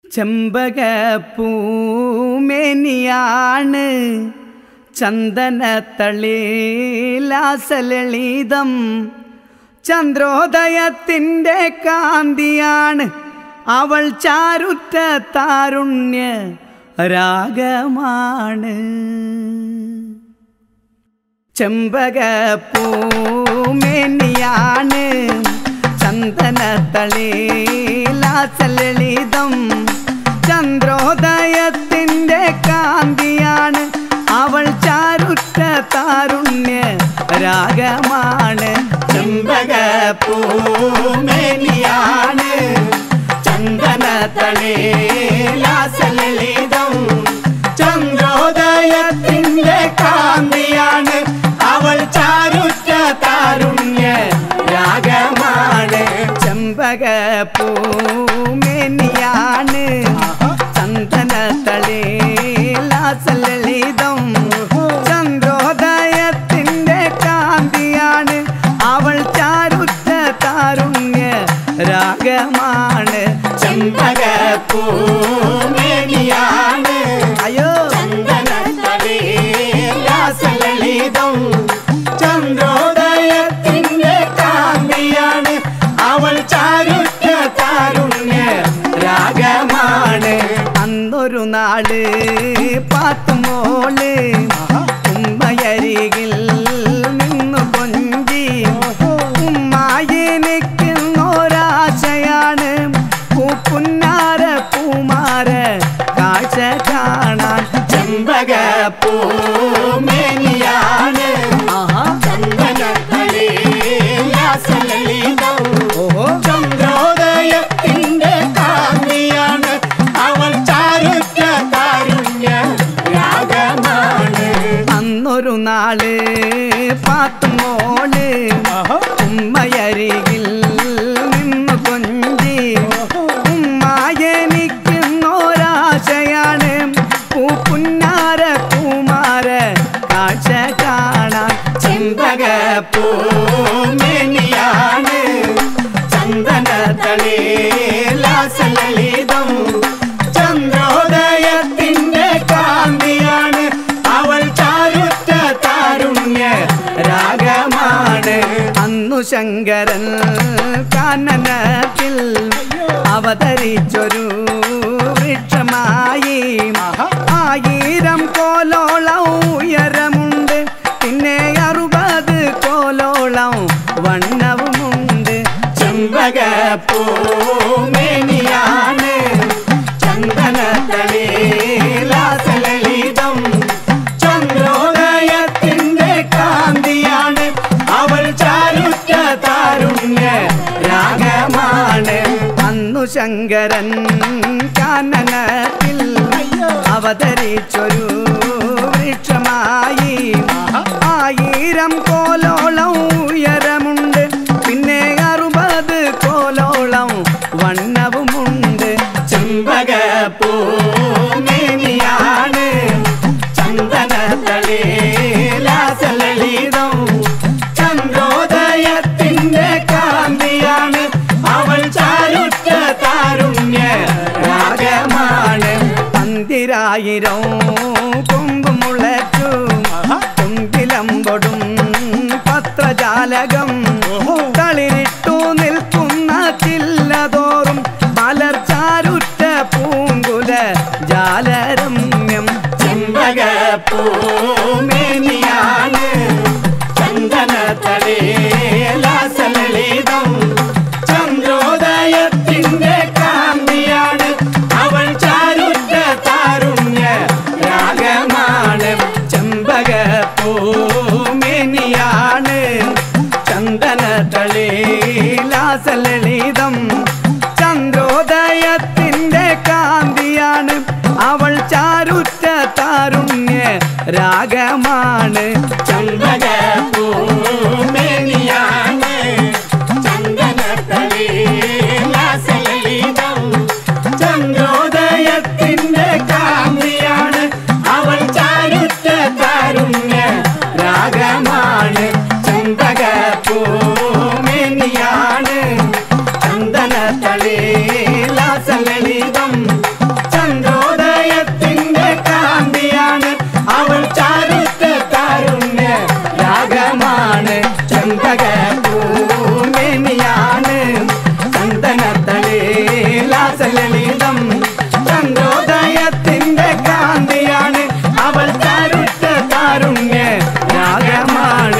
ചെമ്പകപ്പൂമേനിയാണ് ചന്ദനത്തളിലാസലളിതം ചന്ദ്രോദയത്തിൻ്റെ കാന്തിയാണ് അവൾ ചാരുറ്റ താരുണ്യ രാഗമാണ് ചെമ്പകപ്പൂമേനിയാണ് ചന്ദനത്തളിലാസലളിതം ചന്ദ്രോദയത്തിൻ്റെ കാന്തിയാണ് അവൾ ചാരുറ്റ താരുണ്യ രാഗമാണ് ചെമ്പകപ്പൂമേനിയാണ് ചന്ദനത്തളിലാസലളിതം ചന്ദ്രോദയത്തിൻ്റെ കാന്തിയാണ് അവൾ ചാരുറ്റ താരുണ്യ രാഗമാണ് ചെമ്പകപ്പൂമേനിയാണ് ചന്ദനത്തളിലാസലളിതം ചന്ദ്രോദയത്തിൻ്റെ കാന്തിയാണ് അവൾ ചാരുറ്റ താരുണ്യ രാഗമാണ് ചെമ്പകപ്പൂമേനിയാണ് അയ്യോ ചന്ദനത്തളിലാസലളിതം ചന്ദ്രോദയത്തിൻ്റെ കാന്തിയാണ് അവൾ ചാരുറ്റ താരുണ്യ രാഗമാണ് അന്നൊരു നാള് പാത്തുമോള് ഉമ്മയരികിൽ നിന്നു കൊഞ്ചി ഉമ്മായി നിൽക്കുന്നൊരാശയാണ് പൂപ്പുന്നാര പൂമാര കാഴ്ച കാണാൻ ചെമ്പക പൂമേനിയാണ് ഓഹോ ചന്ദ്രോദയത്തിന്റെ കാന്തിയാണ് അവൾ ചാരുറ്റ കാരുണ്യ രാഗമാണ് അന്നൊരു നാള് പാത്തുമോള് ഉമ്മയരികിൽ നിന്നു കൊഞ്ചി ഉമ്മായ നിൽക്കുന്നൊരാശയാണ് പൂപ്പുന്നാര പൂമാര കാഴ്ച കാണാൻ ചെമ്പക പൂമേനിയാണ് ചന്ദനത്തളിലാസലളിതം ചന്ദ്രോദയത്തിന്റെ കാന്തിയാണ് അവൾ ചാരുറ്റ താരുണ്യ രാഗമാണ് അന്നു ശങ്കരൻ കാനനത്തിൽ അവതരിച്ചൊരു വൃക്ഷമായി ആയിരം കോലോളം ഉയരമുണ്ട് പിന്നെ അറുപത് കോലോളം വണ്ണവുമുണ്ട് ചെമ്പക പൂമേനിയാണ് ചന്ദനത്തളിലാസലളിതം ചന്ദ്രോദയത്തിന്റെ കാന്തിയാണ് അവൾ ചാരുറ്റ താരുണ്യ രാഗമാണ് അന്നു ശങ്കരൻ കാനനത്തിൽ അവതരിച്ചൊരു വൃക്ഷമായി ആയിരം കോലോളം ഉയരമുണ്ട് പിന്നെ അറുപത് കോലോളം വണ്ണവുമുണ്ട് ചെമ്പക പൂമേനിയാണ് ചന്ദനത്തളിലാസലളിതം ചന്ദ്രോദയത്തിന്റെ കാന്തിയാണ് അവൾ ചാരുറ്റ താരുണ്യ രാഗമാണ് പന്തിരായിരം കൊമ്പ് മുളച്ചു കൊമ്പിലമ്പൊടും പത്രജാലകം തളിരിട്ടു നിൽക്കുന്ന ചില്ലതോറും മലർച്ചാരുറ്റ പൂങ്കുല ജാലരമ്യം ചെമ്പക പൂമേനിയാണ് ചന്ദനത്തളിലാസലളിതം ചന്ദ്രോദയത്തിന്റെ കാന്തിയാണ് അവൾ ചാരുറ്റ താരുണ്യ രാഗമാണ് ചെമ്പക പൂമേനിയാണ് ചന്ദനത്തളിലാസലളിതം ചന്ദ്രോദയത്തിന്റെ കാന്തിയാണ് അവൾ ചാരുറ്റ താരുണ്യ രാഗമാണ് ചന്ദ്രക പൂമേനിയാണ് ചന്ദനത്തളിലാസലളിതം ചന്ദ്രോദയത്തിന്റെ കാന്തിയാണ് അവൾ ചാരുറ്റ താരുണ്യ രാഗമാണ് ചന്ദ്രക പൂമേനിയാണ് ചന്ദനത്തളിലാസലളിതം ലളിതം ചന്ദ്രോദയത്തിന്റെ കാന്തിയാണ് അവൾ ചാരുറ്റ താരുണ്യ രാഗമാണ്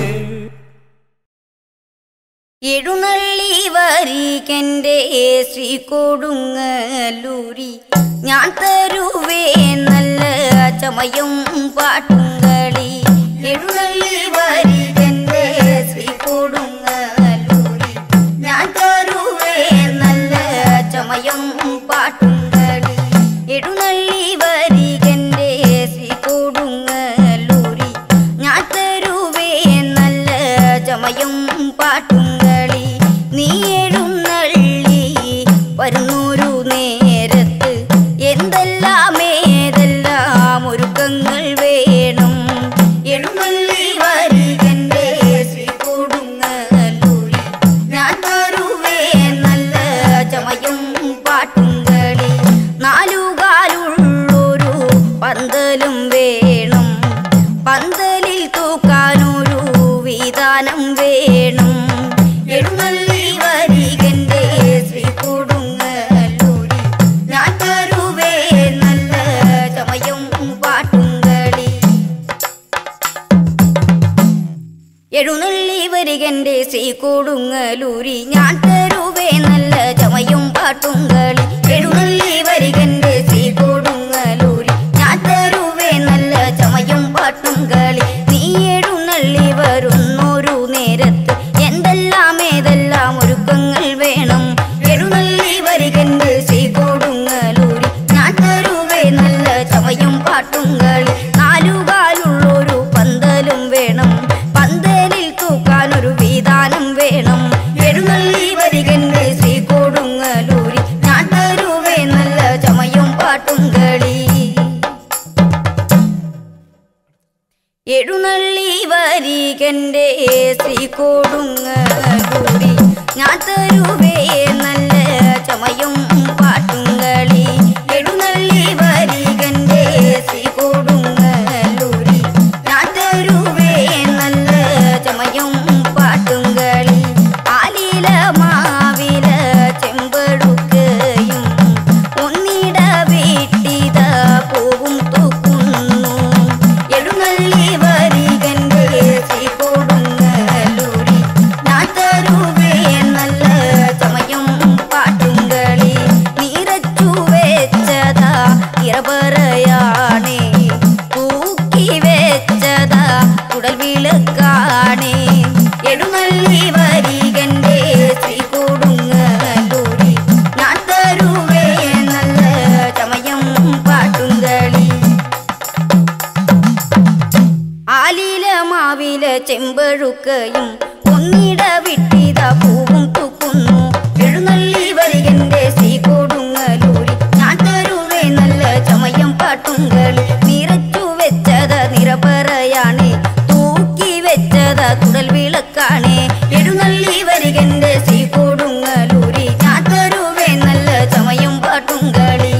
എഴുന്നള്ളി വരികന്റെ ശ്രീ കൊടുങ്ങല്ലൂരി ഞാൻ തരുവേ നല്ല ചമയും പാട്ടും കളി എഴുന്നള്ളി വരികന്റെ ശ്രീ കൊടുങ്ങല്ലൂരി ഞാൻ തരുവേ നല്ല ചമയും പാട്ടും കളി എഴുന്നള്ളി വരികന്റെ ശ്രീ കൊടുങ്ങല്ലൂരി ഞാൻ തരുവേ നല്ല ചമയും പാട്ടും കളി നീ എഴുന്നള്ളി വരുന്നൊരു നേരത്ത് എന്തെല്ലാം ഏതെല്ലാം ഒരുക്കങ്ങൾ വേണം എഴുന്നള്ളി വരികന്റെ ശ്രീ കൊടുങ്ങല്ലൂരി ഞാൻ തരുവേ നല്ല ചമയും പാട്ടും കളി നാലുകാലുള്ളൊരു പന്തലും വേണം പന്തലിൽ തൂക്കാനൊരു വിധാനം വേണം എഴുന്നള്ളി വരികന്റെ ശ്രീ കൊടുങ്ങല്ലൂരി ഞാൻ തരുവേ നല്ല ചമയും പാട്ടും കളി എഴുന്നള്ളി വരികന്റെ ശ്രീ കൊടുങ്ങലൂരി ഞാൻ തരുവേ നല്ല ചമയും പാട്ടും കളി എഴുന്നള്ളി വരികന്റെ ശ്രീ കൊടുങ്ങലൂരി ഞാൻ തരുവേ നല്ല ചമയും പാട്ടും കളി നീ എഴുന്നള്ളി വരുന്നൊരു നേരത്ത് എന്തെല്ലാം ഏതെല്ലാം ഒരുക്കങ്ങൾ വേണം എഴുന്നള്ളി വരികന്റെ ശ്രീ കൊടുങ്ങലൂരി ഞാൻ തരുവേ നല്ല ചമയും പാട്ടും കളി നാലുകാലുള്ളൊരു പന്തലും വേണം പന്തലിൽ തൂക്കാനൊരു വിധാനം വേണം എഴുന്നള്ളി വരികന്റെ ശ്രീ കൊടുങ്ങലൂരി ഞാൻ തരുവേ നല്ല ചമയും പാട്ടും കളി എഴുന്നള്ളി വരികന്റെ ശ്രീ കൊടുങ്ങലൂരി ഞാൻ തരുവേ നല്ല ചമയും പാട്ടും കളി എഴുന്നള്ളി വരികന്റെ ശ്രീ കൊടുങ്ങലൂരി ഞാൻ തരുവേ നല്ല ചമയും പാട്ടും കളി ആലില മാവില ചെമ്പടുക്കയും ഒന്നിട വീട്ടിത പൂവും തൂക്കുന്നു എഴുന്നള്ളി വരികന്റെ ശ്രീ കൊടുങ്ങലൂരി ഞാൻ തരുവേ നല്ല ചമയും പാട്ടും കളി നിറച്ചു വെച്ചതാ ഇറപറയാണേ തൂക്കി വെച്ചതാ കുടൽ വിളക്കാണേ എഴുന്നള്ളി വരികന്റെ ശ്രീ കൊടുങ്ങലൂരി ഞാൻ തരുവേ നല്ല ചമയം പാട്ടും കളി ആലില മാവില ചെമ്പഴുക്കയും ഒന്നിട വിട്ടിത പൂവും തൂക്കുന്നു എഴുന്നള്ളി വരികന്റെ ശ്രീ കൊടുങ്ങലൂരി ഞാൻ തരുവേ നല്ല ചമയം പാട്ടും കളി നിറച്ചു വെച്ചത നിറപറയാണ് തൂക്കി വെച്ചത കുടൽ വിളക്കാണ് എഴുന്നള്ളി വരികന്റെ ശ്രീ കൊടുങ്ങലൂരി ഞാൻ തരുവേ നല്ല ചമയം പാട്ടും കളി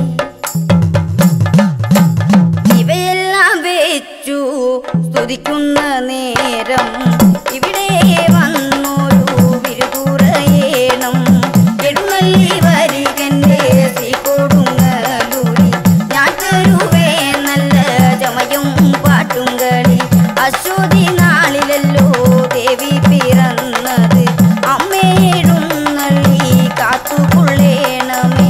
ഇവയെല്ലാം വെച്ചു സ്തുതിക്കുന്ന നേരം ഇവിടെ വന്നൊരു വിരുതുറയേണം എഴുന്നള്ളി വരികന്റെ ശ്രീ കൊടുങ്ങലൂരി ഞാൻ തരുവേ നല്ല ചമയും പാട്ടും കളി അശ്വതി നാളിലല്ലോ ദേവി പിറന്നത് അമ്മേ എഴുന്നള്ളി കാത്തുകൊള്ളേണമേ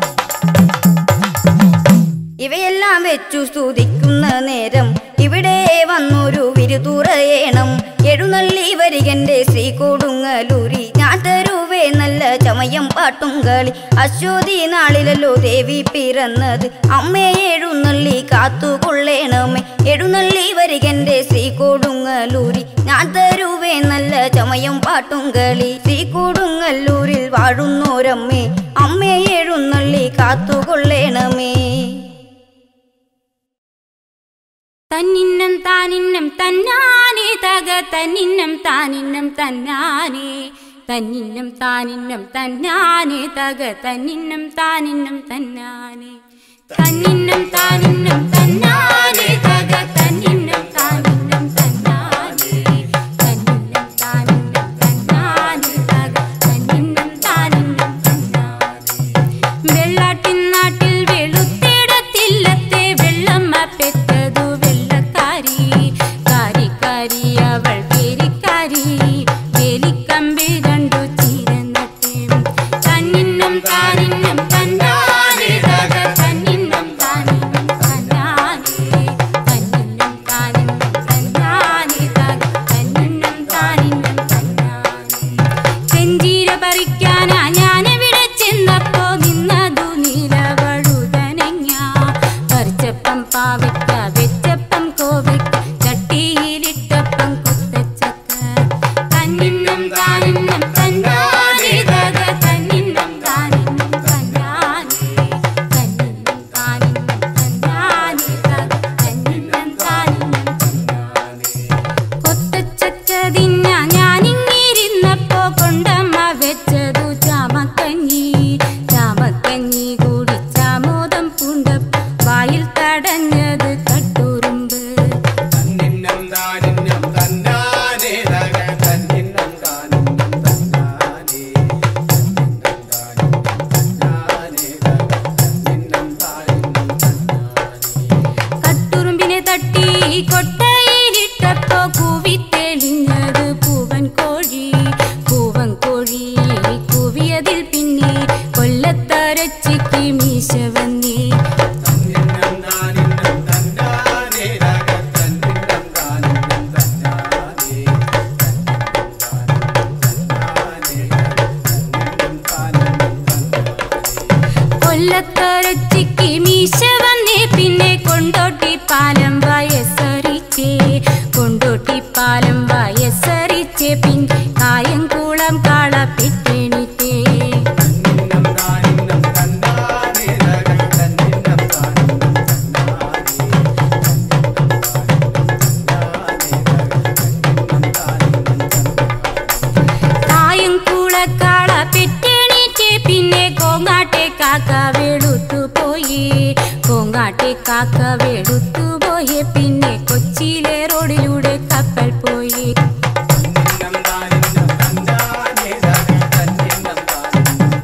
ഇവയെല്ലാം വെച്ചു സ്തുതിക്കുന്ന നേരം ഇവിടെ വന്നൊരു വിരുതുറയേണം എഴുന്നള്ളി വരികന്റെ ശ്രീ കൊടുങ്ങലൂരി ഞാൻ തരുവേ നല്ല ചമയം പാട്ടും കളി അശ്വതി നാളിലല്ലോ ദേവി പിറന്നത് അമ്മേ എഴുന്നള്ളി കാത്തുകൊള്ളേണമേ എഴുന്നള്ളി വരികന്റെ ശ്രീ കൊടുങ്ങലൂരി ഞാൻ തരുവേ നല്ല ചമയം പാട്ടും കളി ശ്രീ കൊടുങ്ങല്ലൂരിൽ വാഴുന്നോരമ്മേ അമ്മേ എഴുന്നള്ളി കാത്തുകൊള്ളേണമേ തന്നിന്നം താനിന്നം തന്നാനേ തക തന്നിന്നം താനിന്നം തന്നാനേ തന്നിന്നം താനിന്നം തന്നാനേ തക തന്നിന്നം താനിന്നം തന്നാനേ തന്നിന്നം താനിന്നം തന്നാനേ തക തന്നിന്നം താനിന്നം തന്നാനേ തന്നിന്നം താനിന്നം തന്നാനേ തക തന്നിന്നം താനിന്നം തന്നാനേ വെള്ളാട്ടിൻ നാട്ടിൽ വെളുത്തിടത്തില്ലത്തെ വെള്ളമ്മ പെറ്റതു വെള്ളക്കാരി കാരി കാരി അവൾ വേലിക്കാരി വേലിക്കമ്പി കണ്ടു ചീരന്നട്ടെ തന്നിന്നം താനിന്നം തന്നാനെ തക തന്നിന്നം താനിന്നം തന്നാനെ തന്നിന്നം താനിന്നം തന്നാനെ തക തന്നിന്നം താനിന്നം തന്നാനെ ചെഞ്ചീര പറിക്കാനാ ഞാനെവിടെ ചെന്നപ്പോ നിന്നതു നീലവഴുതനങ്ങ പറിച്ചപ്പം പാവയ്ക്ക വെച്ചപ്പം കോവയ്ക്ക ചട്ടിയിലിട്ടപ്പം കുത്തച്ചക്ക തന്നിന്നം താനിന്നം തന്നാനെ തക തന്നിന്നം താനിന്നം തന്നാനെ തന്നിന്നം താനിന്നം തന്നാനെ തക തന്നിന്നം താനിന്നം തന്നാനെ കൊത്തച്ചക്ക തിന്ന ഞാനിങ്ങിരുന്നപ്പോ കൊണ്ടമ്മ വെച്ചതു ചാമക്കഞ്ഞി ചാമക്കഞ്ഞി കുടിച്ചാമോദം പൂണ്ടപ്പോ വായിൽ തടഞ്ഞത് കട്ടുറുമ്പ് തന്നിന്നം താനിന്നം തന്നാനേ തക തന്നിന്നം താനിന്നം തന്നാനേ തന്നിന്നം താനിന്നം തന്നാനേ തക തന്നിന്നം താനിന്നം തന്നാനേ കട്ടുറുമ്പിനെ തട്ടി കൊട്ടയിലിട്ടപ്പോ കൂവി തെളിഞ്ഞത് പൂവൻ കോഴി പൂവൻ കോഴി കൂവിയതിൽ പിന്നെ കൊല്ലത്തരച്ചിക്ക് മീശ വന്നേ തന്നിന്നം താനിന്നം തന്നാനേ തക തന്നിന്നം താനിന്നം തന്നാനേ തന്നിന്നം താനിന്നം തന്നാനേ തന്നിന്നം താനിന്നം തന്നാനേ കൊല്ലത്തരച്ചിക്ക് മീശ വന്നേ പിന്നെ കൊണ്ടോട്ടി പാലം വയസ്സറിച്ചേ കൊണ്ടോട്ടി പാലം വയസ്സറിച്ചേ പിന്നെ കായംകുളം കാള പെറ്റെണിത്തേ തന്നിന്നം താനിന്നം തന്നാനേ തക തന്നിന്നം താനിന്നം തന്നാനേ കായംകുളക്കാള പെറ്റെണീറ്റേ പിന്നെ കോങ്ങാട്ടെ കാക്ക വെളുത്തു പോയി കോങ്ങാട്ടെ കാക്ക വെളുത്തു പോയി പിന്നെ കൊച്ചിയിലെ റോഡിലൂടെ കപ്പൽ പോയി തന്നിന്നം താനിന്നം തന്നാനേ തക തന്നിന്നം താനിന്നം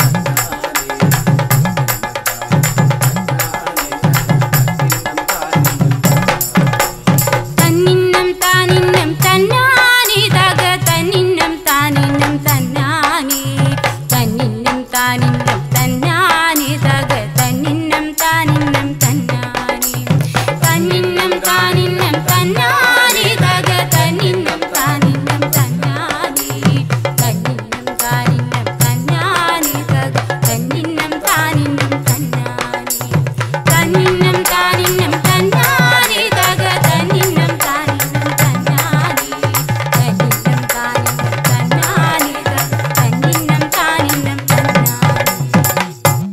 തന്നിന്നം താനിന്നം തന്നാനെ തക തന്നിന്നം താനിന്നം തന്നാനെ തന്നിന്നം താനിന്നം തന്നാനെ തക തന്നിന്നം താനിന്നം തന്നാനെ തന്നിന്നം താനിന്നം തന്നാനെ തക തന്നിന്നം താനിന്നം തന്നാനെ തന്നിന്നം താനിന്നം തന്നാനെ തക തന്നിന്നം താനിന്നം തന്നാനെ തന്നിന്നം താനിന്നം തന്നാനെ തക തന്നിന്നം താനിന്നം തന്നാനെ തന്നിന്നം താനിന്നം തന്നാനെ തക തന്നിന്നം താനിന്നം തന്നാനെ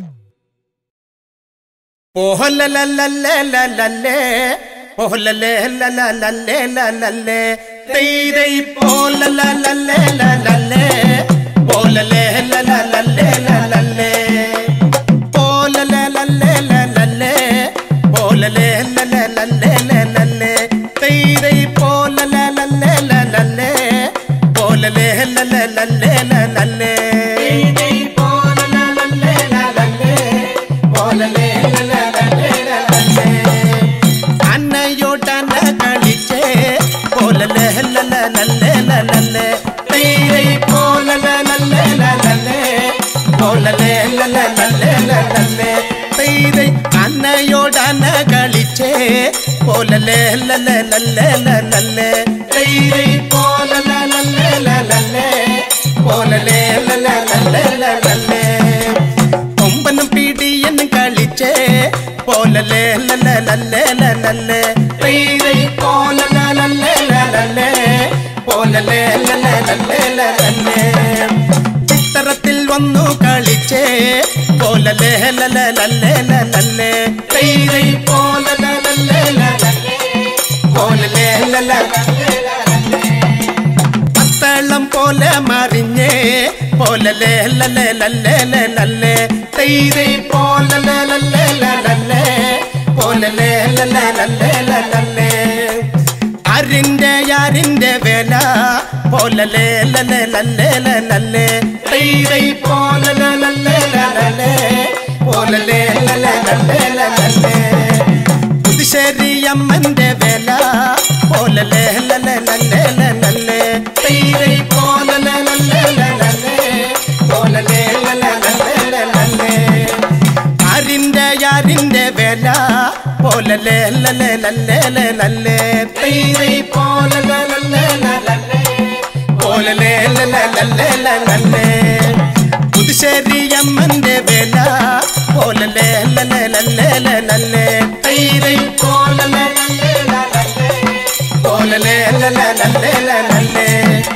ഓഹലലലലലലലേ ഓഹലലലലലലലലേ തൈതൈ പോലലലലലലലേ പോലലലലലലലലേ പോലലലലലലലേ പോലലലലലലലലേ തൈതൈ പോലലലലലലലേ പോലലലലലലലലേ തൈതൈ പോലലലലലലലേ പോലലലലലലലലേ അന്നയോടന കളിച്ചേ പോലലലലലലലലേ തൈതൈ പോലലലലലലലേ പോലലലലലലലലേ തൈതൈ അന്നയോടന കളിച്ചേ പോലലലലലലലലേ തൈതൈ പോലലലലലലലേ പോലലലലലലലലേ കൊമ്പനും പീടിയനും കളിച്ചേ പോലലേ ലലലലലലലേ പീരൈ പോലലലലലലേ പോലലേ ലലലലലലലേ ചിത്തറത്തിൽ വന്നു കളിച്ചേ പോലലേ ലലലലലലലേ പീരൈ പോലലലലലലേ പോലലേ ലലലലലലേ പത്തളം പോലെ മറിഞ്ഞേ പോലലേ ലലേ ലലേ ലലേ തൈതൈ പോലലേ ലലേ ലലേ പോലലേ ലലേ ലലേ ലലേ അരിന്റെ യാരിന്റെ വേല പോലലേ ലലേ ലലേ ലലേ തൈതൈ പോലലേ ലലേ ലലേ പോലലേ ലലേ ലലേ ലലേ പുതുശ്ശേരി അമ്മന്റെ വേല പോലലേ ലലേ ലലേ ലലേ തൈരൈ പോലലേ ലലേ ലലേ പോലലേ ലലേ ലലേ ലലേ ആരിന്റെ യാരിന്റെ വേല പോലലേ ലലേ ലലേ ലലേ തൈരൈ പോലലേ ലലേ ലലേ പോലലേ ലലേ ലലേ ലലേ പുതുശ്ശേരി അമ്മന്റെ വേല പോലലേ ലലേ ലലേ ലലേ തൈരൈ പോലലേ ലലേ ലലേ പോലലേ ലലേ ലലേ ലലേ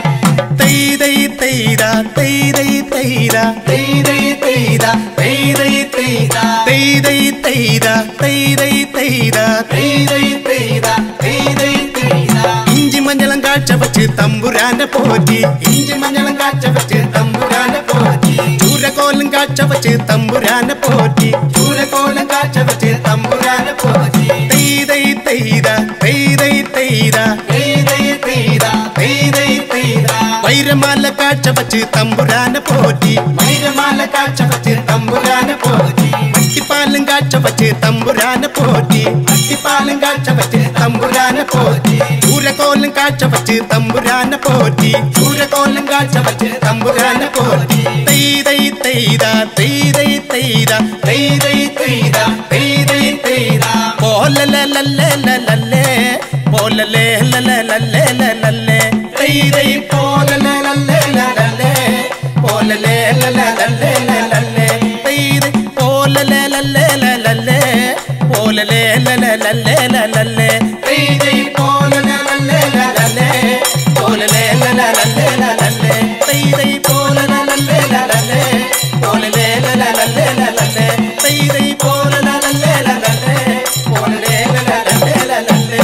തൈതൈ തൈത തൈതൈ തൈത തൈതൈ തൈത തൈതൈ തൈത തൈതൈ തൈത തൈതൈ തൈത തൈതൈ തൈത തൈതൈ തൈത ഇഞ്ചി മഞ്ഞളം കാഴ്ച വെച്ച് തമ്പുരാനെ പോറ്റി ഇഞ്ചി മഞ്ഞളം കാഴ്ച വെച്ച് തമ്പുരാനെ പോറ്റി ചൂരക്കോലം കാഴ്ച വെച്ച് തമ്പുരാനെ പോറ്റി ചൂരക്കോലം കാഴ്ച വെച്ച് തമ്പുരാനെ പോറ്റി തൈതൈ തൈത തൈതൈ തൈത തൈതൈ തൈത തൈതൈ തൈത വൈരമാല കാഴ്ച വെച്ച് തമ്പുരാനെ പോറ്റി വൈരമാല കാഴ്ച വെച്ച് തമ്പുരാനെ പോറ്റി അട്ടിപ്പാലും കാഴ്ച വെച്ച് തമ്പുരാനെ പോറ്റി അട്ടിപ്പാലും കാഴ്ച വെച്ച് തമ്പുരാനെ പോറ്റി ചൂരക്കോലും കാഴ്ച വെച്ച് തമ്പുരാനെ പോറ്റി ചൂരക്കോലും കാഴ്ച വെച്ച് തമ്പുരാനെ പോറ്റി തൈതൈ തൈത തൈതൈ തൈത തൈതൈ തൈത തൈതൈ തൈത പോലലേ ലലേ ലലേ പോലലേ ലലേ ലലേ ലലേ തൈതൈ പോലലേ ലലേ ലലേ പോലലേ ലലേ ലലേ ലലേ തൈതൈ പോലലേ ലലേ ലലേ പോലലേ ലലേ ലലേ ലലേ തൈതൈ പോലലേ ലലേ ലലേ പോലലേ ലലേ ലലേ ലലേ തൈതൈ പോലലേ ലലേ ലലേ പോലലേ ലലേ ലലേ ലലേ തൈതൈ പോലലേ ലലേ ലലേ പോലലേ ലലേ ലലേ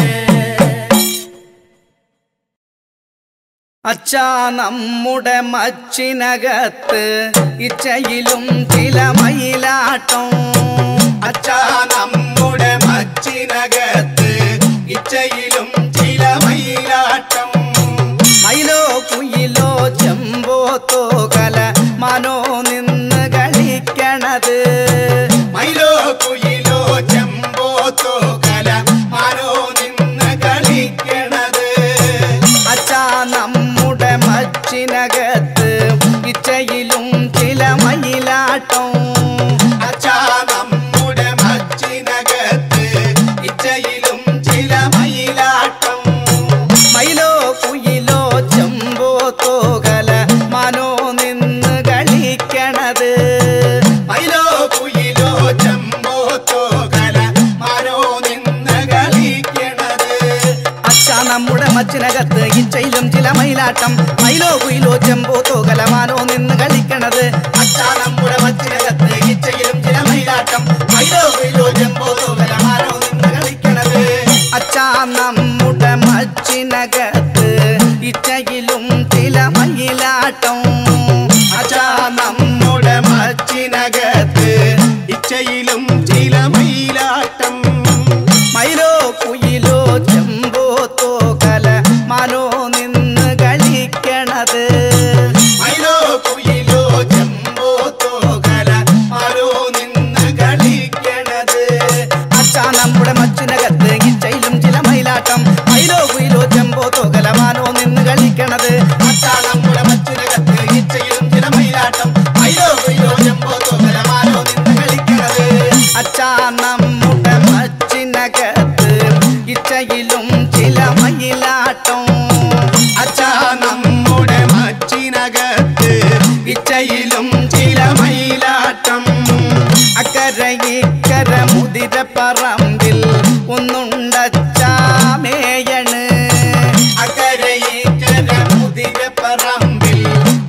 അച്ഛാ നമ്മുടെ മച്ചിനകത്ത് ഇച്ചയിലും ചില മയിലാട്ടം അച്ഛാ നമ്മുടെ മച്ചിനകത്ത് ഇച്ചയിലും ചില മയിലാട്ടം മയിലോ കുയിലോ ചെമ്പോ തോകല മനോ നിന്ന് കളിക്കണത് മയിലോ കുയിലോ ചെമ്പോ തോകല മാനോ നിന്ന് കളിക്കണത് അച്ഛാ നമ്മുടെ മച്ചിനകത്ത് ഇച്ചയിലും ചില മയിലാട്ടം അച്ഛാ നമ്മുടെ മച്ചിനകത്ത് ഇച്ചയിലും ചില മയിലാട്ടം മയിലോ കുയിലോ ചെമ്പോ തോകല മനോ നിന്ന് കളിക്കണത് മയിലോ കുയിലോ ചെമ്പോ തോകല മാനോ നിന്ന് കളിക്കണത് അച്ഛാ നമ്മുടെ മച്ചിനകത്ത് ഇച്ചയിലും ചില മയിലാട്ടം മയിലോ കുയിലോ ചെമ്പോ തോകലമാനോ നിന്ന് കളിക്കണത് അച്ഛാ നമ്മുടെ മച്ചിനകത്ത് ഇച്ചയിലും ചില മയിലാട്ടം മയിലോ കുയിലോ ചെമ്പോ തോകല മാനോ നിന്ന് കളിക്കണത് അച്ഛാ നമ്മുടെ മച്ചിനകത്ത് ഇച്ചയിലും ചില മയിലാട്ടം അച്ഛാ നമ്മുടെ മച്ചിനകത്ത് ഇച്ചയിലും ചില മയിലാട്ടം മയിലോ കുയിലോ ചെമ്പോ തോകല മാനോ നിന്ന് കളിക്കണത് മയിലോ കുയിലോ ചെമ്പോ തോകല മാനോ നിന്ന് കളിക്കണത് അച്ഛാ നമ്മുടെ മച്ചിനകത്ത് ഇച്ചയിലും ചില മയിലാട്ടം മയിലോ കുയിലോ ചെമ്പോ തോകലമാനോ നിന്ന് കളിക്കണത് അച്ഛാ നമ്മുടെ മച്ചിനകത്ത് ഇച്ചയിലും ചില മയിലാട്ടം മയിലോ കുയിലോ ചെമ്പോ തോകല മാനോ നിന്ന് കളിക്കണത് അച്ഛാ നമ്മുടെ മച്ചിനകത്ത് ഇച്ചയിലും ചില മയിലാട്ടം അച്ഛാ നമ്മുടെ മച്ചിനകത്ത് ഇച്ചയിലും ചില മയിലാട്ടം അക്കര ഇക്കര മുതിര പറമ്പിൽ ഒന്നുണ്ടച്ചാമേയണ് അക്കരെ ഇക്കര മുതിര പറമ്പിൽ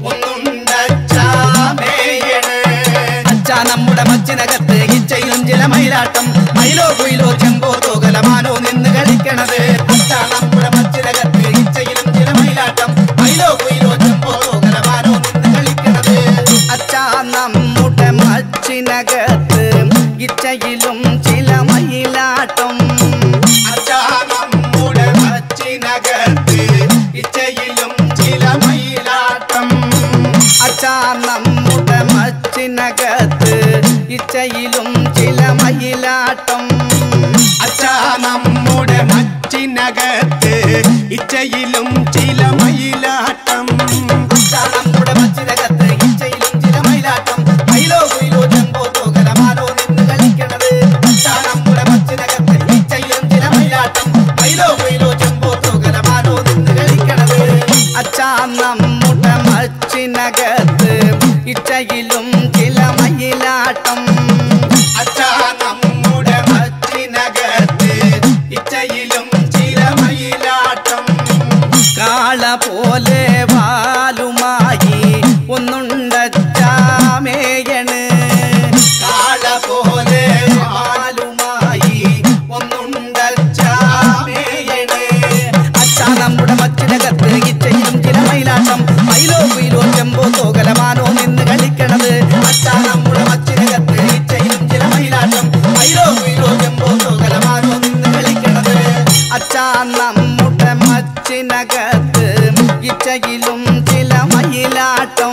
ഒന്നുണ്ടച്ചാമേയണ് അച്ഛാ നമ്മുടെ മച്ചിനകത്ത് ഇച്ചയിലും ചില മയിലാട്ടം മയിലോ കുയിലോ ചെമ്പോ തോകലമാനോ നിന്ന് കളിക്കണത് അച്ഛാ നമ്മുടെ മച്ചിനകത്ത് ഇച്ചയിലും ചില മയിലാട്ടം മയിലോ കുയിലോ ചെമ്പോ തോകലമാനോ നിന്ന് കളിക്കണത് അച്ഛാ നമ്മുടെ മച്ചിനകത്ത് ഇച്ചയിലും ചില മയിലാട്ടം അച്ഛാ നമ്മുടെ മച്ചിനകത്ത് ഇച്ചയിലും ചില മയിലാട്ടം അച്ഛാ നമ്മുടെ മച്ചിനകത്ത് ഇച്ചയിലും ചില മയിലാട്ടം അച്ഛാ നമ്മുടെ മച്ചിനകത്ത് ഇച്ചയിലും ചില മയിലാട്ടം അച്ഛാ നമ്മുടെ മച്ചിനകത്ത് ഇച്ചയിലും ചില മയിലാട്ടം മയിലോ കുയിലോ ചെമ്പോ തോകലമാനോ നിന്ന് കളിക്കണത് അച്ഛാ നമ്മുടെ മച്ചിനകത്ത് ഇച്ചയിലും ചില മയിലാട്ടം മയിലോ കുയിലോ ചെമ്പോ തോകലമാനോ നിന്ന് കളിക്കണത് അച്ഛാ നമ്മുടെ മച്ചിനകത്ത് ഇച്ചയിലും ചില മയിലാട്ടം അച്ഛാ നമ്മുടെ മച്ചിനകത്ത് ഇച്ചയിലും ചില മയിലാട്ടം കാള പോലെ വാലുമായി ഒന്നുണ്ടച്ചാമേയണ് കാള പോലെ വാലുമായി ഒന്നുണ്ടച്ചാമേയണ് അച്ഛാ നമ്മുടെ മച്ചിനകത്ത് ഇച്ചയിലും ചില മയിലാട്ടം മയിലോ കുയിലോ ചെമ്പോ തോകലമാനോ നിന്ന് കളിക്കണത് അച്ഛാ നമ്മുടെ മച്ചിനകത്ത് ഇച്ചയിലും ചില മയിലാട്ടം മയിലോ കുയിലോ ചെമ്പോ തോകലമാനോ നിന്ന് കളിക്കണത് അച്ഛാ നമ്മുടെ മച്ചിനകത്ത് ഇച്ചയിലും ചില മയിലാട്ടം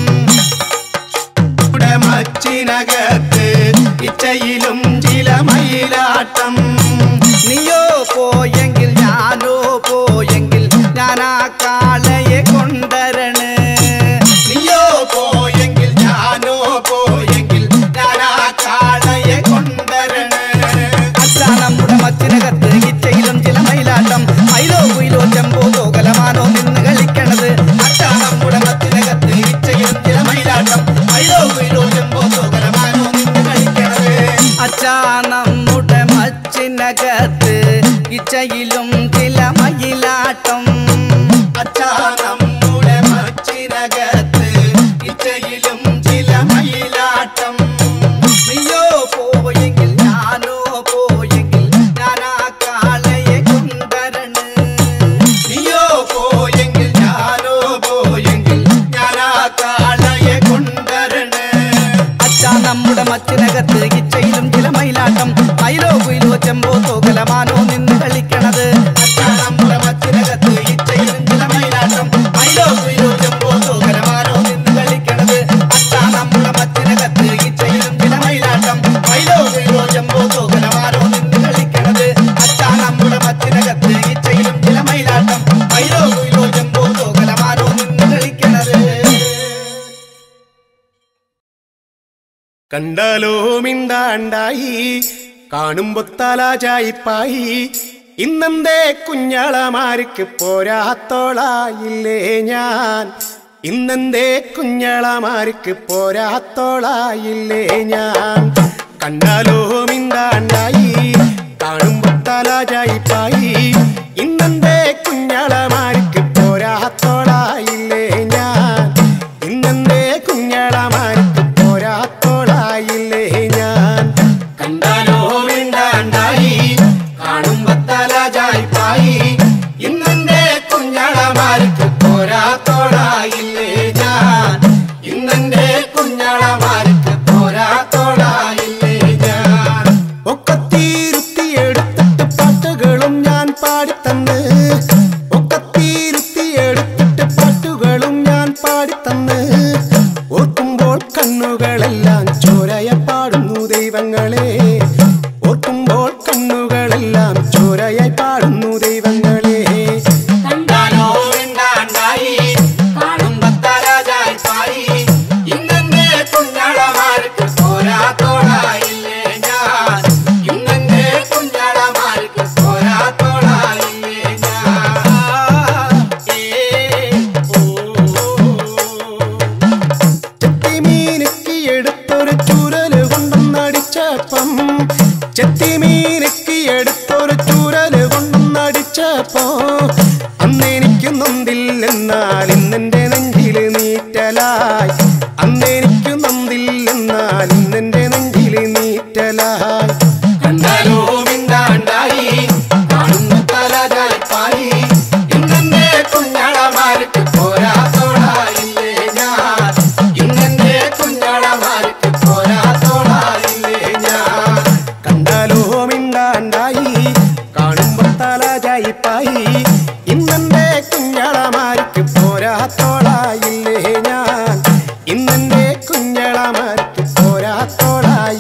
നമ്മുടെ മച്ചിനകത്ത് ഇച്ചയിലും ചില മയിലാട്ടം നീയോ പോയെങ്കിൽ ഞാനോ പോയെങ്കിൽ ഞാനാ കാളയെ കൊണ്ടരണ് നീയോ പോയെങ്കിൽ ഞാനോ പോയെങ്കിൽ ഞാനാ കാളയെ കൊണ്ടരണേ അച്ഛാ നമ്മുടെ മച്ചിനകത്ത് ഇച്ചയിലും ചില മയിലാട്ടം മയിലോ കുയിലോ ചെമ്പോ തോകലമാനോ നിന്ന് കളിക്കണത് അച്ഛാ നമ്മുടെ മച്ചിനകത്ത് ഇച്ചയിലും ചില മയിലാട്ടം മയിലോ കുയിലോ ചെമ്പോ തോകലമാനോ നിന്ന് കളിക്കണത് അച്ഛാ നമ്മുടെ മച്ചിനകത്ത് ഇച്ചയിലും ചില മയിലാട്ടം അച്ഛാ നമ്മുടെ മച്ചിനകത്ത് ഇച്ചയിലും ചില മയിലാട്ടം നീയോ പോയെങ്കിൽ ഞാനോ പോയെങ്കിൽ ഞാനാ കാളയെ കൊണ്ടരണ് നീയോ പോയെങ്കിൽ ഞാനോ പോയെങ്കിൽ ഞാനാ കാളയെ കൊണ്ടരണേ അച്ഛാ നമ്മുടെ മച്ചിനകത്ത് ഇച്ചയിലും ചില മയിലാട്ടം മയിലോ കുയിലോ ചെമ്പോ തോകലമാനോ നിന്ന് കളിക്കണത് അച്ഛാ നമ്മുടെ മച്ചിനകത്ത് ഇച്ചയിലും ചില മയിലാട്ടം മയിലോ കുയിലോ ചെമ്പോ തോകലമാനോ നിന്ന് കളിക്കണത് അച്ഛാ നമ്മുടെ മച്ചിനകത്ത് ഇച്ചയിലും ചില മയിലാട്ടം മയിലോ കുയിലോ ചെമ്പോ തോകലമാനോ നിന്ന് കളിക്കണത് അച്ഛാ നമ്മുടെ മച്ചിനകത്ത് ഇച്ചയിലും ചില മയിലാട്ടം മയിലോ കുയിലോ ചെമ്പോ തോകലമാനോ നിന്ന് കളിക്കണത് കണ്ടാലോ മിണ്ടാണ്ടായി കാണുമ്പോ തലാചായിപ്പായി ഇന്നെന്തേ കുഞ്ഞളമാർക്ക് പോരാത്തോളായില്ലേ ഞാൻ ഇന്നെന്തേ കുഞ്ഞളമാർക്ക് പോരാത്തോളായില്ലേ ഞാൻ കണ്ടാലോ മിണ്ടാണ്ടായി കാണുമ്പോ തലാചായിപ്പായി ഇന്നെന്തേ കുഞ്ഞളമാർക്ക് പോരാത്തോളായില്ലേ ഞാൻ ഇന്നെന്തേ കുഞ്ഞളമാർക്ക് പോരാത്തോളായില്ലേ ഞാൻ കണ്ടാലോ മിണ്ടാണ്ടായി കാണുമ്പോ തലജായിപ്പായി ഇന്നെന്തേ കുഞ്ഞളമാർക്ക് പോരാത്തോളായില്ലേ ഞാൻ ഇന്നെന്തേ കുഞ്ഞളമാർക്ക് പോരാത്തോളായില്ലേ ഞാൻ ഒക്കത്തീരുത്തിയെടുത്തിട്ട് പാട്ടുകളും ഞാൻ പാടിത്തന്ന് ഒക്കത്തീരുത്തിയെടുത്തിട്ട് പാട്ടുകളും ഞാൻ പാടിത്തന്ന് ഓർക്കുമ്പോൾ കണ്ണുകളെല്ലാം ചോരയ പാടുന്നു ദൈവങ്ങളെ ഓർക്കുമ്പോൾ കണ്ണുകളെല്ലാം ചോരയായി പാടുന്നു ദൈവങ്ങളെ കണ്ടാലോ വേണ്ടാണ്ടായി കാണുമ്പോ തരാജായി ഇന്നെ കുഞ്ഞളമാർക്ക് പോരാത്തോളായില്ലേ ഞാൻ ഇന്നെ കുഞ്ഞളമാർക്ക് പോരാത്തോളായില്ലേ ഞാൻ ഏ ചെത്തിമീനുക്ക് എടുത്തൊരു ചുരല് കൊണ്ടൊന്നടിച്ചപ്പം ചെത്തിമീനുക്ക് എടുത്തൊരു ചുരല് കൊണ്ടൊന്നടിച്ചപ്പോ അന്നെനിക്ക് നൊന്തില്ലെന്നാൽ ഇന്നെന്റെ നെഞ്ചില് നീറ്റലായി അന്നെനിക്ക് നൊന്തില്ലെന്നാൽ ഇന്നെന്റെ നെഞ്ചില് നീറ്റലായി കണ്ടാലോ മിണ്ടാണ്ടായി കാണുന്ന തലജായിപ്പായി ഇന്നെ കുഞ്ഞളമാർക്ക് പോരാത്തോളായില്ലേ ഞാൻ ഇന്നെ കുഞ്ഞളമാർക്ക് പോരാത്തോളായില്ലേ ഞാൻ കണ്ടാലോ മിണ്ടാണ്ടായി കാണുമ്പോ തലജായിപ്പായി ഇന്നെ കുഞ്ഞളമാർക്ക് പോരാത്തോളായില്ലേ ഞാൻ ഇന്നെ കുഞ്ഞളമാർക്ക് പോരാത്തോളായി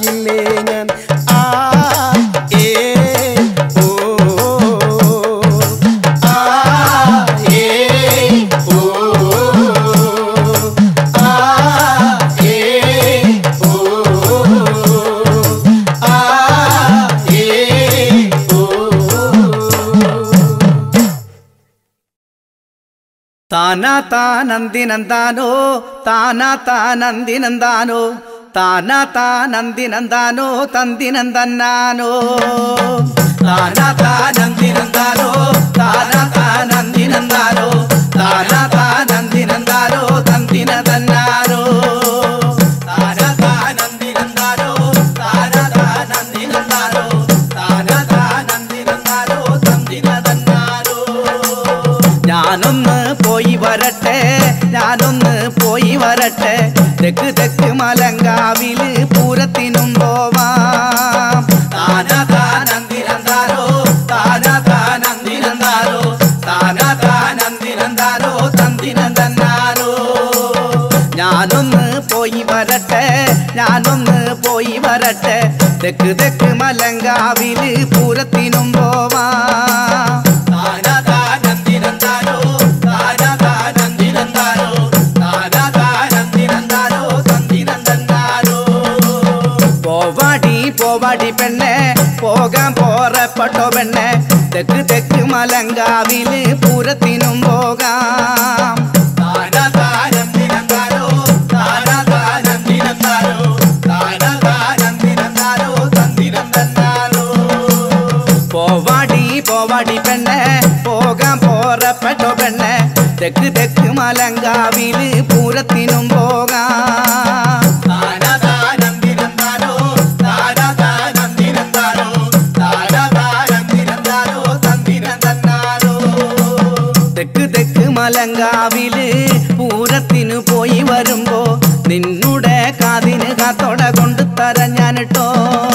താനാ താനന്ദിനന്താനോ താനാ താനന്ദിനന്താനോ താനാ താനന്ദിനന്താനോ തന്തിനന്തന്നാനോ താനാ താനന്ദിനന്താനോ താനാ താനന്ദിനന്താനോ താനാ താനന്ദിനന്താനോ തന്തിനതന്നാനോ താനാ താനന്ദിനന്താനോ താനാ താനന്ദിനന്താനോ താനാ താനന്ദിനന്താനോ തന്തിനതന്നാനോ ഞാനൊന്ന് പോയി വരട്ടെ ഞാനൊന്ന് പോയി വരട്ടെ തെക്ക് തെക്ക് മലങ്കാവില് പൂരത്തിനും പോവാം താന താനന്ദിനന്താരോ താന താനന്ദിനന്താരോ താന താനന്ദിനന്താരോ തന്തിനന്താരോ ഞാനൊന്ന് പോയി വരട്ടെ ഞാനൊന്ന് പോയി വരട്ടെ തെക്ക് തെക്ക് മലങ്കാവില് പൂരത്തിനും പോവാം താന താനന്ദിനന്താരോ താന താനന്ദിനന്താരോ താന താനന്ദിനന്താരോ തന്തിനന്താരോ പോവാടി പോവാടി പെണ്ണെ പോകാൻ പോറപ്പെട്ടോ പെണ്ണെ തെക്ക് തെക്ക് മലങ്കാവില് പൂരത്തിനും പോകാം താന താനന്ദിനന്താരോ താന താനന്ദിനന്താരോ താന താനന്ദിനന്താരോ തന്തിനന്താരോ പോവാടി പോവാടി പെണ്ണെ പോകാൻ പോറപ്പെട്ടോ പെണ്ണെ തെക്ക് തെക്ക് മലങ്കാവില് പൂരത്തിനും പോകാം താന താനന്ദിനന്താരോ താന താനന്ദിനന്താരോ താന താനന്ദിനന്താരോ തന്തിനന്താരോ തെക്ക് തെക്ക് മലങ്കാവില് പൂരത്തിനു പോയി വരുമ്പോ നിന്നുടെ കാതിന് കാത്തോട കൊണ്ട് തരാൻ ഞാനിട്ടോ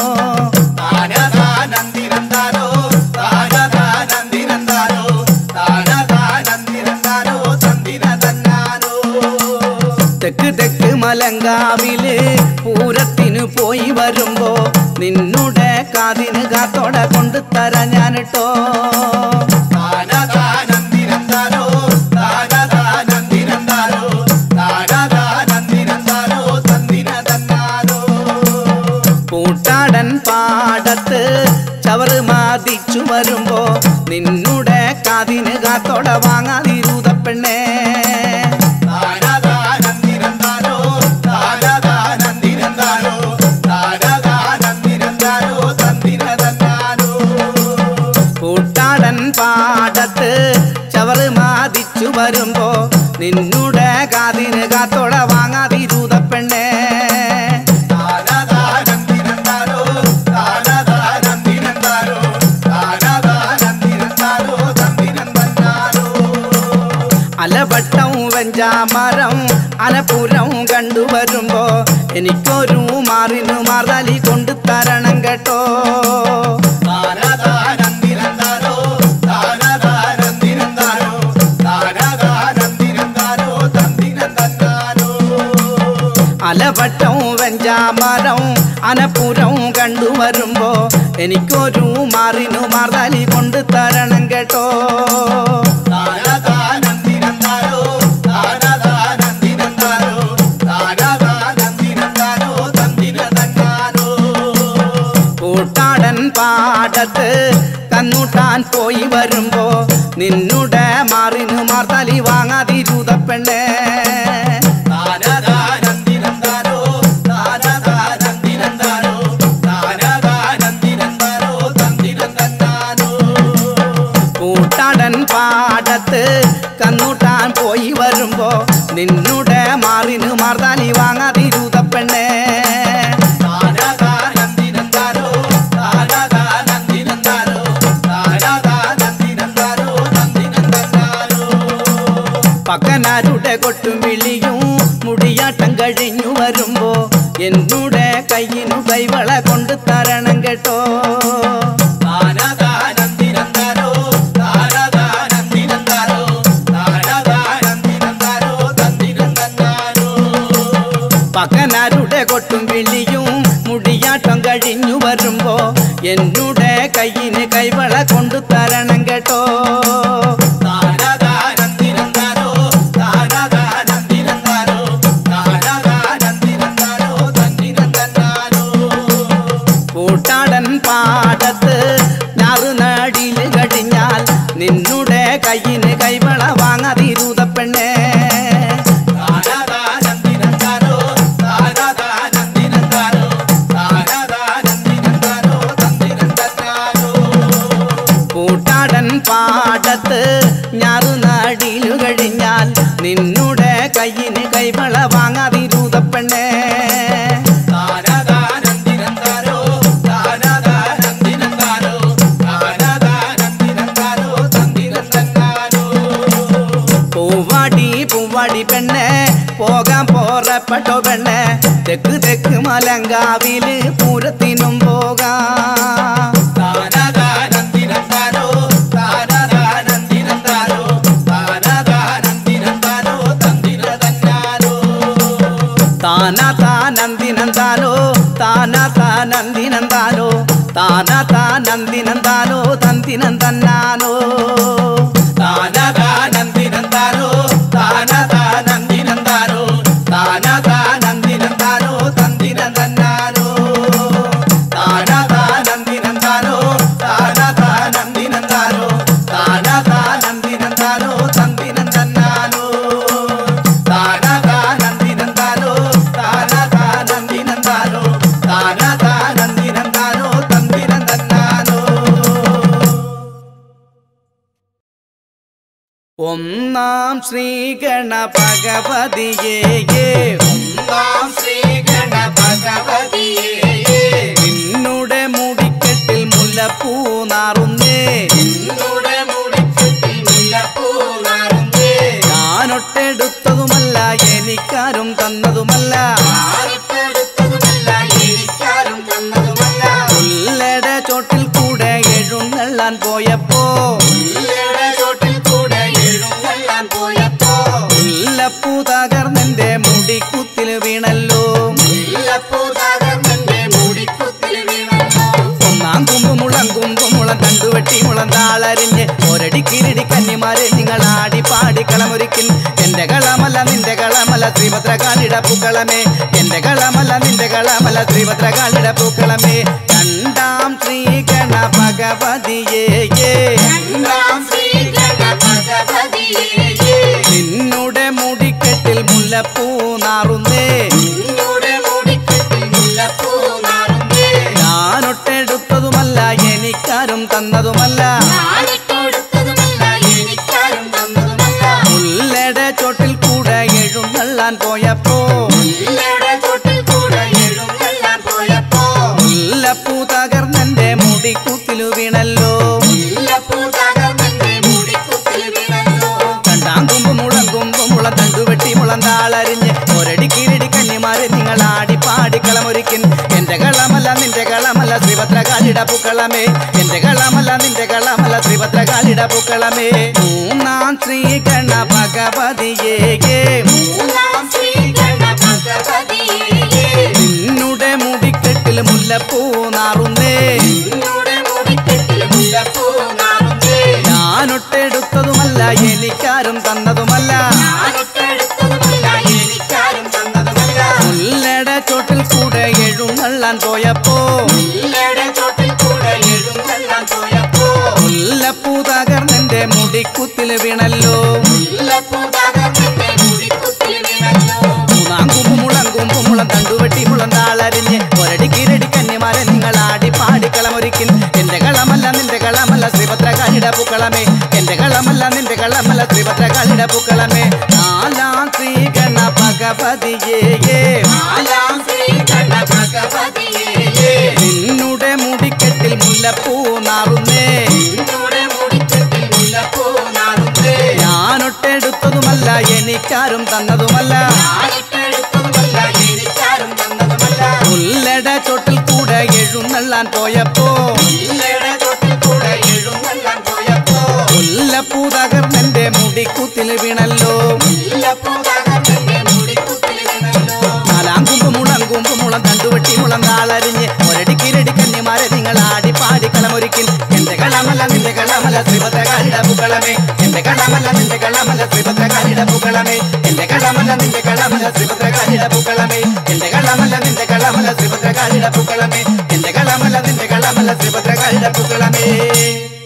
താനതാനന്ദിനന്താരോ താനതാനന്ദിനന്താരോ താനതാനന്ദിനന്താരോ തന്തിനതന്നാരോ തെക്ക് തെക്ക് മലങ്കാവില് പൂരത്തിനു പോയി വരുമ്പോ നിന്നുടെ കാതിന് കാത്തോട കൊണ്ട് തരാൻ ഞാനിട്ടോ താനതാനന്ദിനന്താരോ താനതാനന്ദിനന്താരോ താനതാനന്ദിനന്താരോ തന്തിനതന്നാരോ പൂട്ടാടൻ പാടത്ത് ചവറ് മാതിച്ചു വരുമ്പോ നിന്നുടെ കാതിന് കാത്തോട വാങ്ങാതിരുത പെണ്ണേ താനതാനന്ദിനന്താരോ താനതാനന്ദിനന്താരോ താനതാനന്ദിനന്താരോ തന്തിനതന്നാരോ കൂട്ടാടൻ പാടത്ത് ചവറ് മാതിച്ചു വരുമ്പോ നിന്നുടെ കാതിന് കാത്തോട വാങ്ങാതിരുത പെണ്ണേ താനതാനന്ദിനന്താരോ താനതാനന്ദിനന്താരോ താനതാനന്ദിനന്താരോ തന്തിനന്താരോ അലവട്ടം വെഞ്ചാമരം അനപുരം കണ്ടുവരുമ്പോ എനിക്കൊരു മാറിനു മാറാലി കൊണ്ടു തരണം കേട്ടോ താനതാനന്ദിനന്താരോ താനതാനന്ദിനന്താരോ താനതാനന്ദിനന്താരോ തന്തിനന്താരോ അലവട്ടം വെഞ്ചാമരം അനപുരം കണ്ടുവരുമ്പോ എനിക്കൊരു മാറിനു മാറാലി കൊണ്ടു തരണം കേട്ടോ താനതാനന്ദിനന്താരോ താനതാനന്ദിനന്താരോ താനതാനന്ദിനന്താരോ തന്തിനതന്നാരോ കൂട്ടാടൻ പാടത്ത് കന്നൂട്ടാൻ പോയി വരുമ്പോ നിന്നുടെ മാറിനു മാർത്തലി വാങ്ങാതിരുത പെണ്ണേ താനതാനന്ദിനന്താരോ താനതാനന്ദിനന്താരോ താനതാനന്ദിനന്താരോ തന്തിനതന്നാരോ കൂട്ടാടൻ പാടത്ത് കന്നൂട്ടാൻ പോയി വരുമ്പോ നിന്നുടെ മാറിനു മാർത്താലി വാങ്ങാതിരുത പെണ്ണേ താനതാനന്ദിനന്താരോ താനതാനന്ദിനന്താരോ താനതാനന്ദിനന്താരോ തന്തിനന്താരോ പക്കനാരുടെ കൊട്ടും വിളിയും മുടിയാട്ടം കഴിഞ്ഞു വരുമ്പോ എന്നുടെ കയ്യിനു കൈവള കൊണ്ട് തരണം കേട്ടോ താനതാനന്ദിനന്താരോ താനതാനന്ദിനന്താരോ താനതാനന്ദിനന്താരോ തന്തിനന്താരോ പക്കനാരുടെ കൊട്ടും വിളിയും മുടിയാട്ടം കഴിഞ്ഞു വരുമ്പോ എന്നുടെ കയ്യിന് കൈവള കൊണ്ടു തരണം കേട്ടോ താനതാനന്ദിനന്താരോ താനതാനന്ദിനന്താരോ താനതാനന്ദിനന്താരോ തന്തിനന്താരോ കൂട്ടാടൻ പാടത്ത് ഞാറുനാടില് കഴിഞ്ഞാൽ നിന്നുടെ കയ്യിന് കൈവള വാങ്ങാതിരുത പെണ്ണേ പാടത്ത് ഞാറുനാടിലു കഴിഞ്ഞാൽ നിന്നുടെ കയ്യിന് കൈവള വാങ്ങാതിരുതപ്പെണ്ണേ താനതാനന്ദിനന്താനോ താനതാനന്ദിനന്താനോ താനതാനന്ദിനന്താനോ തന്ദിനന്താനോ പൂവാടി പൂവാടി പെണ്ണെ പോകാൻ പോറപ്പെട്ടോ പെണ്ണെ തെക്ക് തെക്ക് മലങ്കാവില് പൂരത്തിനും പോകാം താനതാനന്ദിനന്താനോ താനതാനന്ദിനന്താനോ താനതാനന്ദിനന്താനോ തന്ദിനതന്നാനോ താന താനന്ദിനന്താനോ താന താനന്ദിനന്താനോ താന താനന്ദിനന്താനോ തന്തിനന്തന്നാനോ താനതാനന്ദിനന്താനോ താനതാനന്ദിനന്താനോ താനതാനന്ദിനന്താനോ തന്ദിനതന്നാനോ താനതാനന്ദിനന്താനോ താനതാനന്ദിനന്താനോ താനതാനന്ദിനന്താനോ തന്ദിനതന്നാനോ താനതാനന്ദിനന്താനോ താനതാനന്ദിനന്താനോ താനതാനന്ദിനന്താനോ തന്ദിനതന്നാനോ ഒന്നാം ശ്രീഗണ ഭഗവതിയേ ഒന്നാം ശ്രീ ഗണഭഗവതിയേ നിന്നുടെ മുടിക്കെട്ടിൽ മുല്ലപ്പൂ നാറുന്നേ നിന്നുടെ മുടിക്കെട്ടിൽ മുല്ലപ്പൂ നാറുന്നേ ഞാനൊട്ടെടുത്തതുമല്ല എനിക്കാരും തന്നതുമല്ല ആർക്കെടുത്തതുമല്ല എനിക്കാരും തന്നതുമല്ല പുല്ലട ചോട്ടിൽ കൂടെ എഴുന്നള്ളാൻ പോയപ്പോ പുല്ലയുടെ ചോട്ടിൽ കൂടെ എഴുന്നള്ളാൻ പോയപ്പോ മുല്ലപ്പൂ തകർന്നെന്റെ മുടിക്കുത്തിൽ വീണല്ലോ മുല്ലപ്പൂ തകർന്നെന്റെ മുടിക്കുത്തിൽ വീണല്ലോ ഒന്നാം കുമ്പ് മുളം കുമ്പ് മുളം കണ്ടുവെട്ടി മുളം താളരിഞ്ഞ് ഒരടി കിരടി കന്നിമാരെ നിങ്ങൾ ആടി പാടി കളമൊരുക്കിൻ എന്റെ കളമല്ല നിന്റെ കളമല്ല ശ്രീഭദ്രകാളിട പൂക്കളമേ എന്റെ കളമല്ല നിന്റെ കളമല്ല ശ്രീഭദ്രകാളിട പൂക്കളമേ രണ്ടാം ശ്രീഗണ ഭഗവതിയേ രണ്ടാം ശ്രീ ഗണഭഗവതിയേ നിന്നുടെ മുടിക്കെട്ടിൽ മുല്ലപ്പൂ നാറുന്നേ നിന്നുടെ മുടിക്കെട്ടിൽ മുല്ലപ്പൂ നാറുന്നേ ഞാനൊട്ടെടുത്തതുമല്ല എനിക്കാരും തന്നതുമല്ല ഞാനിട്ടെടുത്തതുമല്ല എനിക്കാരും തന്നതുമല്ല മുല്ലയുടെ ചോട്ടിൽ കൂടെ എഴുന്നള്ളാൻ പോയപ്പോ മുല്ലയുടെ ചോട്ടിൽ കൂടെ എഴുന്നള്ളാൻ പോയപ്പോ മുല്ലപ്പൂ തകർന്നെന്റെ മുടിക്കുത്തിലു വീണല്ലോ മുല്ലപ്പൂ തകർന്നെന്റെ മുടിക്കുത്തിൽ വീണല്ലോ രണ്ടാം കുമ്പ് മുളം കുമ്പ് മുളം തണ്ടുവെട്ടി മുളം താളരിഞ്ഞ് ഒരടി കിരടി കന്നിമാരെ നിങ്ങൾ ആടി പാടി കളമൊരുക്കിൻ എന്റെ കളമല്ല നിന്റെ കളമല്ല ശ്രീഭദ്രകാളിട പൂക്കളമേ എന്റെ കളമല്ല നിന്റെ കളമല്ല ശ്രീഭദ്രകാളിട പൂക്കളമേ മൂന്നാം ശ്രീഗണ ഭഗവതിയേ മൂന്നാം ശ്രീ ഗണഭഗവതിയേ നിന്നുടെ മുടിക്കെട്ടിൽ മുല്ലപ്പൂ നാറുന്നേ നിന്നുടെ മുടിക്കെട്ടിൽ മുല്ലപ്പൂ നാറുന്നേ ഞാനൊട്ടെടുത്തതുമല്ല എനിക്കാരും തന്നതുമല്ല ഞാനിട്ടെടുത്തതുമല്ല എനിക്കാരും തന്നതുമല്ല മുല്ലയുടെ ചോട്ടിൽ കൂടെ എഴുന്നള്ളാൻ പോയപ്പോ മുല്ലയുടെ ചോട്ടിൽ കൂടെ എഴുന്നള്ളാൻ പോയപ്പോ മുല്ലപ്പൂ തകർന്നെന്റെ മുടിക്കുത്തിൽ വീണല്ലോ മുല്ലപ്പൂ തകർന്നെന്റെ മുടിക്കുത്തിൽ വീണല്ലോ മൂന്നാം കുമ്പ് മുളം കുമ്പ് മുളം തണ്ടുവെട്ടി മുളം താളരിഞ്ഞ് ഒരടി കിരടി കന്യമാരെ നിങ്ങൾ ആടി പാടി കളമൊരുക്കിൻ എന്റെ കളമല്ല നിന്റെ കളമല്ല ശ്രീഭദ്രകാളിട പൂക്കളമേ എന്റെ കളമല്ല നിന്റെ കളമല്ല ശ്രീഭദ്രകാളിട പൂക്കളമേ നാലാം ശ്രീഗണ ഭഗവതിയേ നാലാം ശ്രീ ഗണഭഗവതിയേ നിന്നുടെ മുടിക്കെട്ടിൽ മുല്ലപ്പൂ നാറുന്നേ നിന്നുടെ മുടിക്കെട്ടിൽ മുല്ലപ്പൂ നാറുന്നേ ഞാനൊട്ടെടുത്തതുമല്ല എനിക്കാരും തന്നതുമല്ല ഞാനിട്ടെടുത്തതുമല്ല എനിക്കാരും തന്നതുമല്ല മുല്ലയുടെ ചോട്ടിൽ കൂടെ എഴുന്നള്ളാൻ പോയപ്പോ മുല്ലയുടെ ചോട്ടിൽ കൂടെ എഴുന്നള്ളാൻ പോയപ്പോ മുല്ലപ്പൂ തകർന്നെന്റെ മുടിക്കുത്തിൽ വീണല്ലോ മുല്ലപ്പൂ തകർന്നെന്റെ മുടിക്കുത്തിൽ വീണല്ലോ നാലാം കുമ്പ് മുളം കുമ്പ് മുളം തണ്ടുവെട്ടി മുളം താളരിഞ്ഞ് ഒരടി കിരടി കന്യമാരെ നിങ്ങൾ ആടി പാടി കളമൊരുക്കിൻ എന്റെ കളമല്ല നിന്റെ കളമല്ല ശ്രീഭദ്രകാളിട പൂക്കളമേ എന്റെ കളമല്ല നിന്റെ കളമല്ല ശ്രീഭദ്രകാളിട പൂക്കളമേ എന്റെ കളമല്ല നിന്റെ കളമല്ല ശ്രീഭദ്രകാളിട പൂക്കളമേ എന്റെ കളമല്ല നിന്റെ കളമല്ല ശ്രീഭദ്രകാളിട പൂക്കളമേ എന്റെ കളമല്ല നിന്റെ കളമല്ല ശ്രീഭദ്രകാളിട പൂക്കളമേ